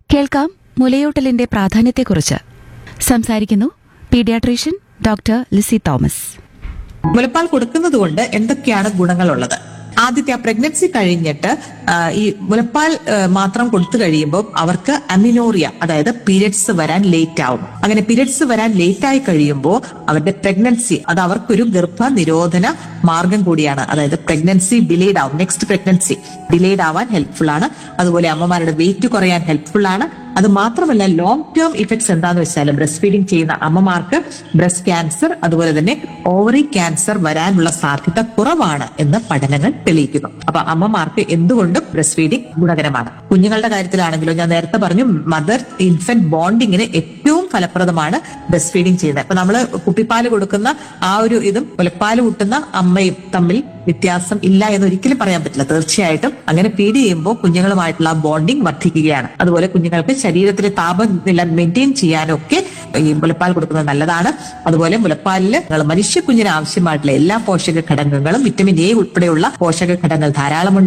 കേൾക്കാം മുലയൂട്ടലിന്റെ പ്രാധാന്യത്തെക്കുറിച്ച് സംസാരിക്കുന്നു പീഡിയാട്രീഷ്യൻ ഡോക്ടർ ലിസി തോമസ് മുലപ്പാൽ കൊടുക്കുന്നത് കൊണ്ട് എന്തൊക്കെയാണ് ഗുണങ്ങളുള്ളത് ആദ്യത്തെ ആ പ്രഗ്നൻസി കഴിഞ്ഞിട്ട് ആ, ഈ മുലപ്പാൽ ആ, മാത്രം കൊടുത്തു കഴിയുമ്പോൾ അവർക്ക് അമിനോറിയ അതായത് പീരിയഡ്സ് വരാൻ ലേറ്റ് ആവും അങ്ങനെ പീരിയഡ്സ് വരാൻ ലേറ്റ് ആയി കഴിയുമ്പോൾ അവരുടെ പ്രഗ്നൻസി അത് അവർക്കൊരു ഗർഭ നിരോധന മാർഗം കൂടിയാണ് അതായത് പ്രഗ്നൻസി ഡിലേഡ് ആവും നെക്സ്റ്റ് പ്രഗ്നൻസി ഡിലേഡ് ആവാൻ ഹെൽപ്ഫുൾ ആണ് അതുപോലെ അമ്മമാരുടെ വെയിറ്റ് കുറയാൻ ഹെൽപ്ഫുൾ ആണ് അത് മാത്രമല്ല ലോങ് ടേം ഇഫക്ട്സ് എന്താന്ന് വെച്ചാൽ ബ്രസ്റ്റ് ഫീഡിംഗ് ചെയ്യുന്ന അമ്മമാർക്ക് ബ്രസ്റ്റ് ക്യാൻസർ അതുപോലെ തന്നെ ഓവറി ക്യാൻസർ വരാനുള്ള സാധ്യത കുറവാണ് എന്ന് പഠനങ്ങൾ തെളിയിക്കുന്നു അപ്പൊ അമ്മമാർക്ക് എന്തുകൊണ്ടും ബ്രസ്റ്റ് ഫീഡിംഗ് ഗുണകരമാണ് കുഞ്ഞുങ്ങളുടെ കാര്യത്തിലാണെങ്കിലും ഞാൻ നേരത്തെ പറഞ്ഞു മദർ ഇൻഫന്റ് ബോണ്ടിങ്ങിന് ഏറ്റവും ഫലപ്രദമാണ് ബ്രസ്റ്റ് ഫീഡിംഗ് ചെയ്യുന്നത് ഇപ്പൊ നമ്മള് കുപ്പിപ്പാല് കൊടുക്കുന്ന ആ ഒരു ഇതും മുലപ്പാല് കൂട്ടുന്ന അമ്മയും തമ്മിൽ വ്യത്യാസം ഇല്ല എന്ന് ഒരിക്കലും പറയാൻ പറ്റില്ല തീർച്ചയായിട്ടും അങ്ങനെ ഫീഡ് ചെയ്യുമ്പോൾ കുഞ്ഞുങ്ങളുമായിട്ടുള്ള ബോണ്ടിങ് വർദ്ധിക്കുകയാണ് അതുപോലെ കുഞ്ഞുങ്ങൾക്ക് ശരീരത്തിലെ താപനില മെയിൻറ്റെയിൻ ചെയ്യാനും ഒക്കെ ഈ മുലപ്പാൽ കൊടുക്കുന്നത് നല്ലതാണ് അതുപോലെ മുലപ്പാലിൽ നിങ്ങൾ മനുഷ്യ കുഞ്ഞിന് ആവശ്യമായിട്ടുള്ള എല്ലാ പോഷക ഘടകങ്ങളും വിറ്റമിൻ എ ഉൾപ്പെടെയുള്ള പോഷക ഘടകങ്ങൾ ധാരാളമുണ്ട്